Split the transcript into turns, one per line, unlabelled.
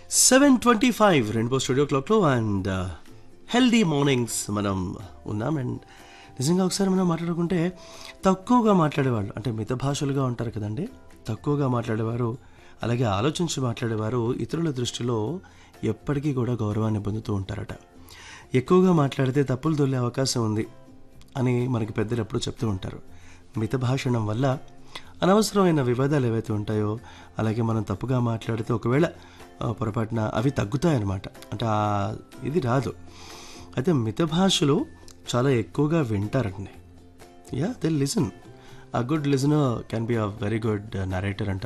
seven twenty five rainbow studio క్లాక్లో and healthy mornings మనం ఉన్నాం అండ్ నిజంగా ఒకసారి మనం మాట్లాడుకుంటే తక్కువగా మాట్లాడేవాళ్ళు అంటే మిత భాషలుగా ఉంటారు కదండి తక్కువగా మాట్లాడేవారు అలాగే ఆలోచించి మాట్లాడేవారు ఇతరుల దృష్టిలో ఎప్పటికీ కూడా గౌరవాన్ని పొందుతూ ఉంటారట ఎక్కువగా మాట్లాడితే తప్పులు దొల్లే అవకాశం ఉంది అని మనకి పెద్దలు ఎప్పుడూ చెప్తూ ఉంటారు మిత భాషణం వల్ల అనవసరమైన వివాదాలు ఏవైతే ఉంటాయో అలాగే మనం తప్పుగా మాట్లాడితే ఒకవేళ ఆ, పొరపాటున అవి తగ్గుతాయన్నమాట అంటే ఆ ఇది రాదు అయితే మిత భాషలు చాలా ఎక్కువగా వింటారండి yeah they listen a good listener can be a very good narrator అంటారు